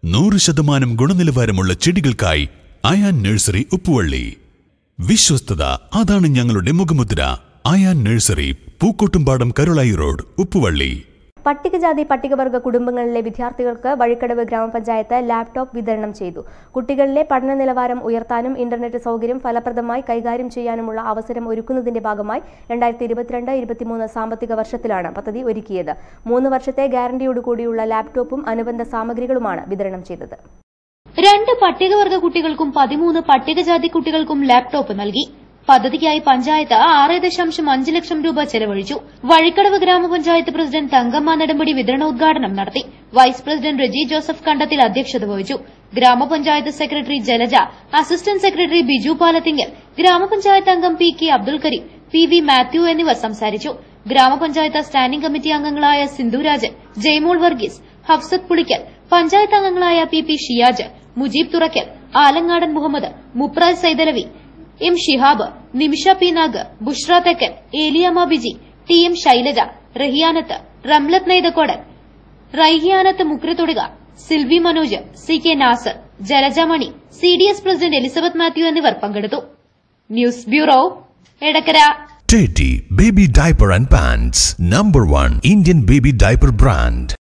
നൂറ് ശതമാനം ഗുണനിലവാരമുള്ള ചെടികൾക്കായി അയാൻ നഴ്സറി ഉപ്പുവള്ളി വിശ്വസ്തത അതാണ് ഞങ്ങളുടെ മുഖമുദ്ര അയാൻ നഴ്സറി പൂക്കോട്ടുംപാടം കരുളായി റോഡ് ഉപ്പുവള്ളി പട്ടികജാതി പട്ടികവർഗ കുടുംബങ്ങളിലെ വിദ്യാർത്ഥികൾക്ക് വഴിക്കടവ് ഗ്രാമപഞ്ചായത്ത് ലാപ്ടോപ്പ് വിതരണം ചെയ്തു കുട്ടികളിലെ പഠന നിലവാരം ഉയർത്താനും ഇന്റർനെറ്റ് സൗകര്യം ഫലപ്രദമായി കൈകാര്യം ചെയ്യാനുമുള്ള അവസരം ഒരുക്കുന്നതിന്റെ ഭാഗമായി രണ്ടായിരത്തി ഇരുപത്തിരണ്ട് ഇരുപത്തിമൂന്ന് സാമ്പത്തിക വർഷത്തിലാണ് പദ്ധതി ഒരുക്കിയത് മൂന്ന് വർഷത്തെ ഗ്യാരണ്ടിയോടുകൂടിയുള്ള ലാപ്ടോപ്പും അനുബന്ധ സാമഗ്രികളുമാണ് വിതരണം ചെയ്തത് രണ്ട് പട്ടികവർഗ കുട്ടികൾക്കും പതിമൂന്ന് പട്ടികജാതി കുട്ടികൾക്കും ലാപ്ടോപ്പ് നൽകി പദ്ധതിക്കായി പഞ്ചായത്ത് ആറ് ദശാംശം അഞ്ച് ലക്ഷം രൂപ ചെലവഴിച്ചു വഴിക്കടവ് ഗ്രാമപഞ്ചായത്ത് പ്രസിഡന്റ് തങ്കമ്മ നെടുമ്പടി വിതരണോദ്ഘാടനം നടത്തി വൈസ് പ്രസിഡന്റ് റെജി ജോസഫ് കണ്ടത്തിൽ അധ്യക്ഷത വഹിച്ചു ഗ്രാമപഞ്ചായത്ത് secretary Jalaja assistant secretary Biju Palathinkal ഗ്രാമപഞ്ചായത്ത് അംഗം P K Abdul Kareem P V Mathew എന്നിവർ സംസാരിച്ചു ഗ്രാമപഞ്ചായത്ത് സ്റ്റാൻഡിംഗ് കമ്മിറ്റി അംഗങ്ങളായ സിന്ധുരാജൻ ജയ്മോൾ വർഗീസ് ഹഫ്സത്ത് പുളിക്കൽ പഞ്ചായത്ത് അംഗങ്ങളായ P P Shiyaj Mujeeb Thurakkal Alangadan Muhammad Mupraj Saithalavi M Shihab Nimisha P Nag Bushra Thekkan Eliyamma Biji T M Shailaja Rahiyanath Ramlath Neythakkodan Raihiyanath Mukrathoduka Silvi Manoj C K Nasar Jalaja Mani C D S president Elizabeth Mathew എന്നിവർ പങ്കെടുത്തു news bureau Edakkara Teddy Baby Diaper and Pants, number one Indian baby diaper brand.